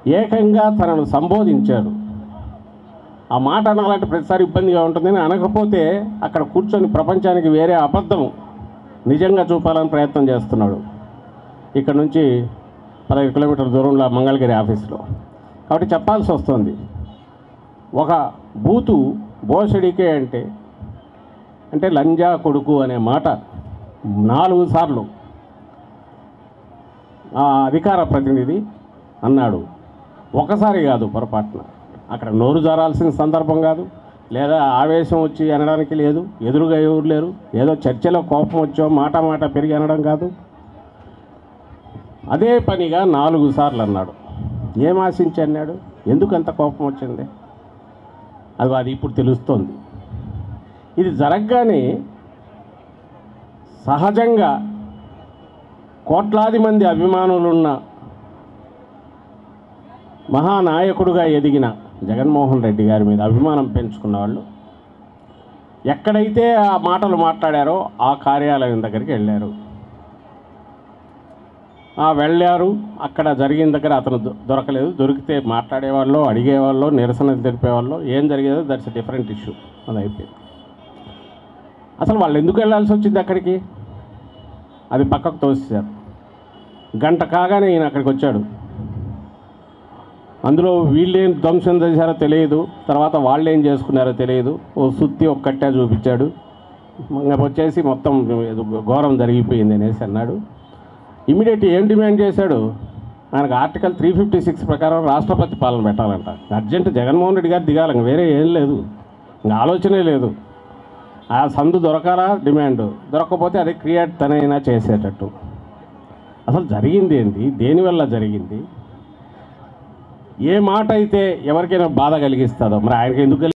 ఏకంగా తనను సంబోధించారు ఆ మాట అనాలంటే ప్రతిసారి ఇబ్బందిగా ఉంటుందని అనకపోతే అక్కడ కూర్చొని ప్రపంచానికి వేరే అబద్ధం నిజంగా చూపాలని ప్రయత్నం చేస్తున్నాడు ఇక్కడ నుంచి పదహైదు కిలోమీటర్ల దూరంలో ఆ మంగళగిరి ఆఫీస్లో కాబట్టి చెప్పాల్సి వస్తుంది ఒక బూతు బోసడికే అంటే అంటే లంజా కొడుకు అనే మాట నాలుగు సార్లు ఆ అధికార ప్రతినిధి అన్నాడు ఒకసారి కాదు పొరపాటున అక్కడ నోరు జారాల్సిన సందర్భం కాదు లేదా ఆవేశం వచ్చి అనడానికి లేదు ఎదురుగా ఎవరు లేరు ఏదో చర్చలో కోపం వచ్చో మాట మాట పెరిగి అనడం కాదు అదే పనిగా నాలుగు సార్లు అన్నాడు ఏం ఆశించి అన్నాడు ఎందుకు అంత కోపం వచ్చింది అది అది ఇప్పుడు తెలుస్తోంది ఇది జరగగానే సహజంగా కోట్లాది మంది అభిమానులున్న మహానాయకుడుగా ఎదిగిన జగన్మోహన్ రెడ్డి గారి మీద అభిమానం పెంచుకున్న వాళ్ళు ఎక్కడైతే ఆ మాటలు మాట్లాడారో ఆ కార్యాలయం దగ్గరికి వెళ్ళారు ఆ వెళ్ళారు అక్కడ జరిగిన దగ్గర అతను దొ- దొరకలేదు దొరికితే మాట్లాడేవాళ్ళు అడిగేవాళ్ళు నిరసన తెలిపేవాళ్ళు ఏం జరిగేదో దట్స్ డిఫరెంట్ ఇష్యూ అది అయిపోయింది అసలు వాళ్ళు ఎందుకు వెళ్ళాల్సి వచ్చింది అక్కడికి అది పక్కకు తోసేశారు గంట కాగానే ఈయన అక్కడికి వచ్చాడు అందులో వీళ్ళేం ధ్వంసం చేశారో తెలియదు తర్వాత వాళ్ళు ఏం చేసుకున్నారో తెలియదు ఓ సుత్తి ఒక కట్టె చూపించాడు ఇంకా వచ్చేసి మొత్తం ఏదో ఘోరం జరిగిపోయింది అనేసి అన్నాడు ఇమీడియట్ ఏం డిమాండ్ చేశాడు ఆయనకు ఆర్టికల్ త్రీ ఫిఫ్టీ సిక్స్ ప్రకారం రాష్ట్రపతి పాలన పెట్టాలంట అర్జెంట్ జగన్మోహన్ రెడ్డి గారు దిగాలి ఇంక వేరే ఏం లేదు ఇంకా ఆలోచనే లేదు ఆ సందు దొరకాలా డిమాండ్ దొరకకపోతే అది క్రియేట్ తనైనా చేసేటట్టు అసలు జరిగింది ఏంటి దేనివల్ల జరిగింది ఏ మాట అయితే ఎవరికైనా బాధ కలిగిస్తుందో మరి ఆయనకి ఎందుకు కలిగి